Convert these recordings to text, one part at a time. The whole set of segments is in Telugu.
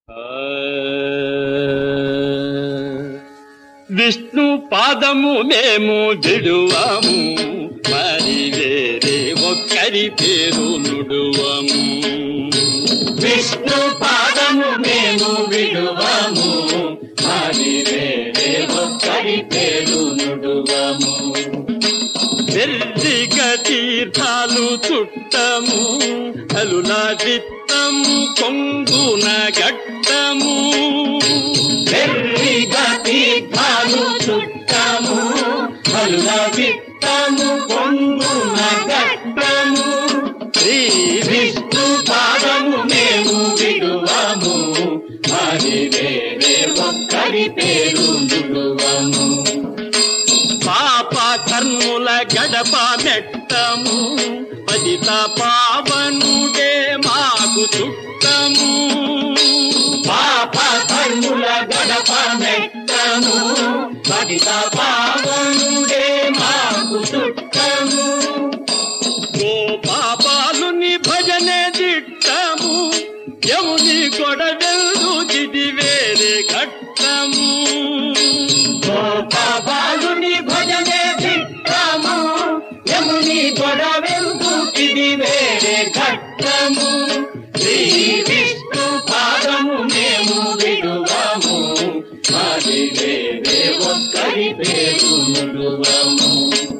విష్ణు పాదము మేము విడువము మరి వేరే ఒక్కరి పేరు నుడువము విష్ణు పాదము మేము విడువము మరి వేరే ఒక్కరి పేరు నుడువము వెర్రిగ తీర్థాలు చుట్టము అలుల విత్తము కొంగున గట్టము వెర్రిగా తీర్థాలు చుట్టము కలుల విత్తము పొంగున గట్టము శ్రీ విష్ణు పాదము మేము విడువము మరి వేరే ఒక్కరి పేరు నుడువము పాప కర్ముల గడప మెట్టము పతిత పావనుడే మాకు చుట్టము పాప కర్ముల గడప మెట్టము పతిత పావనుడే మాకు చుట్టము ఓ పాపాలుని భజనే దిట్టము యముని గొడవెల్దు జిది వేరే ఘట్టము గోపాలుని భజనే దిట్టము యముని గొడవెందు ఇది వేరే ఘట్టము శ్రీ విష్ణు పాదము మేము విడువము అది వేరే ఒక్కరి పేరు నుడువము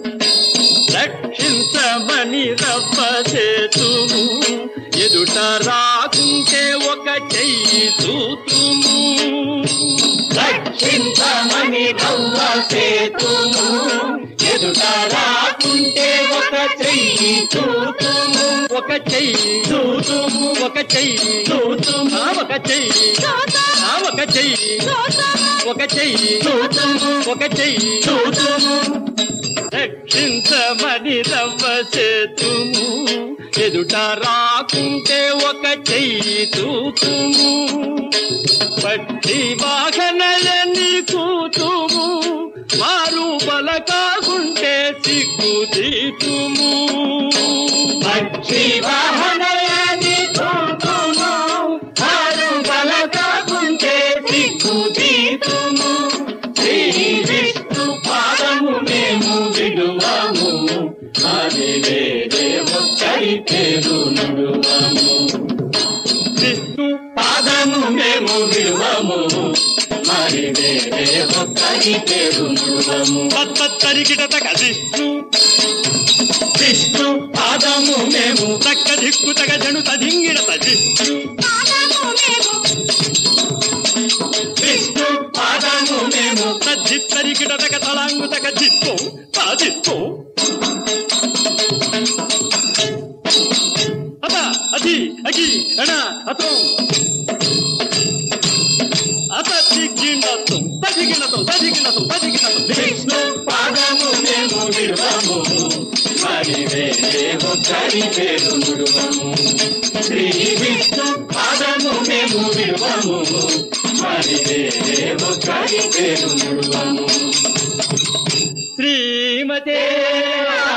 రక్షించమని రవ్వ చేతుము ఎదుట రాకుంటే ఒక చెయ్యి చూతుము రక్షించమని రవ్వ సేతుము ఎదుట రాకుంటే ఒక చెయ్యి చూతుము ఒక చెయ్యి చూతుము ఒక చెయ్యి చూతుము ఆ ఒక చెయ్యి ఆ ఒక చెయ్యి ఒక చెయ్యి చూతుము ఒక చెయ్యి చూతుము రక్షించమని రవ్వ చేతుము ఎదుట రాకుంటే ఒక చెయ్యి చూతుము పట్టి వాహనలని కూతుము మారు బల కాకుంటే సిగ్గు తీతుము పక్షి వాహనయాని చూతుము ఆరు బల కాకుంటే సిగ్గు తీతుము శ్రీ విష్ణు పాదము మేము విడువము అది వేరే ఒక్కరి పేరు నుడువము విష్ణు పాదము మేము విడువము మరి వేరే ఒక్కరి పేరు నుడువము తత్తరికిట తగ విష్ణు విష్ణు పాదము మేము తక్క దిక్కు తగ జను తదింగిడత విష్ణు విష్ణు పాదము మేము తజ్జిత్తరికిట తగ తలాంగు తగ జిత్తో తాజిత్తో అత అధి అగి అణ అతం అత దిగ్గిండతం తదిగినతం తదిగినతం తదిగినతం విష్ణు పాదము మేము విడువము మరి వేరే ఒక్కరి పేరు నుడువము శ్రీ విష్ణు పాదము మేము విడువము మరి వేరే ఒక్కరి పేరు నుడువము శ్రీమతే